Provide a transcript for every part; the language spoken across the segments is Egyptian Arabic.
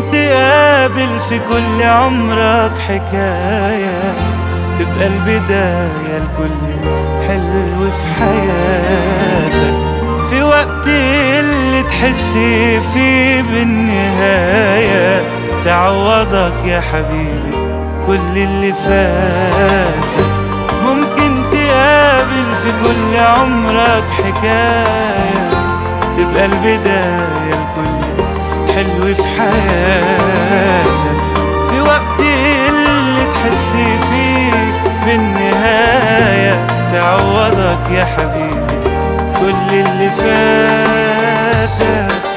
تقابل في كل عمرك حكاية تبقى البداية لكل حلو في حياتك في وقت اللي تحس فيه بالنهاية تعوضك يا حبيبي كل اللي فاتك ممكن تقابل في كل عمرك حكاية تبقى البداية لكل حلو في حياتك في وقت اللي تحس فيه بالنهاية تعوضك يا حبيبي كل اللي فاتك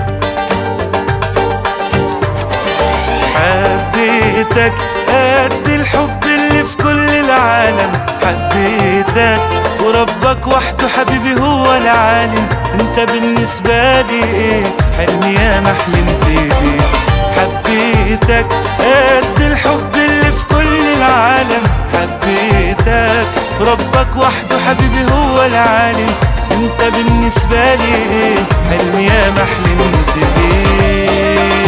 حبيتك قد الحب اللي في كل العالم حبيتك وربك وحده حبيبي هو العالم انت بالنسبة لي ايه حلمي يا ما حلمت بيه حبيتك قد الحب اللي في كل العالم حبيتك ربك وحده حبيبي هو العالم انت بالنسبة لي ايه حلمي يا ما حلمت بيه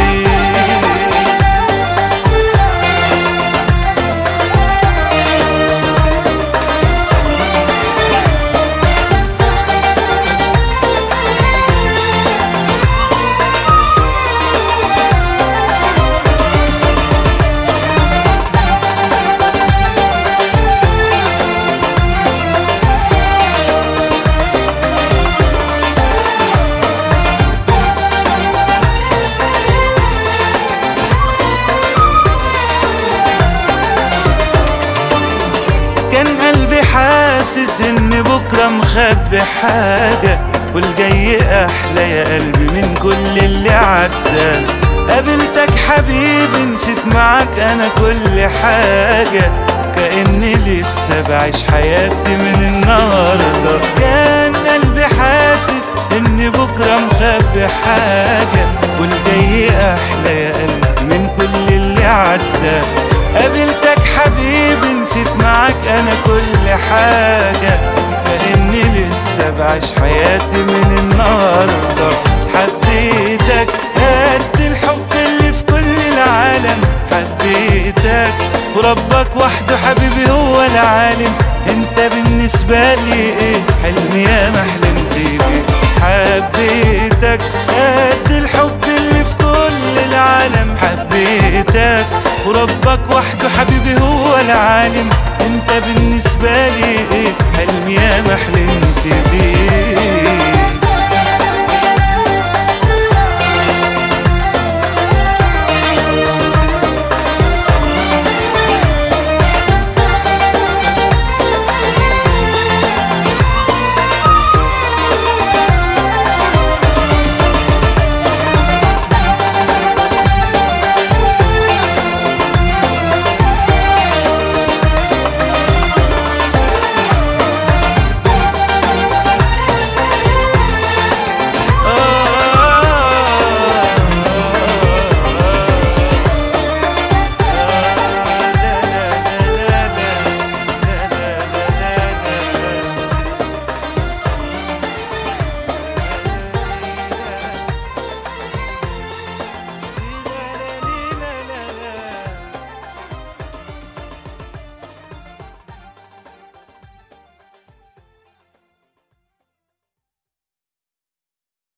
كان قلبي حاسس ان بكرة مخبي حاجة والجاي احلى يا قلبي من كل اللي عدى قابلتك حبيبي نسيت معاك انا كل حاجة كأني لسه بعيش حياتي من النهاردة كان قلبي حاسس ان بكرة مخبي حاجة والجاي احلى يا قلبي من كل اللي عدى قابلتك حبيبي نسيت معاك انا كل حاجة كأني لسه بعيش حياتي من النهاردة حبيتك قد الحب اللي في كل العالم حبيتك وربك وحده حبيبي هو العالم انت بالنسبة لي ايه حلمي يا ما حلمت بيه حبيتك قد الحب اللي في كل العالم حبيتك وربك وحده حبيبي هو العالم انت بالنسبة لي ايه حلمي يا ما حلمت بيه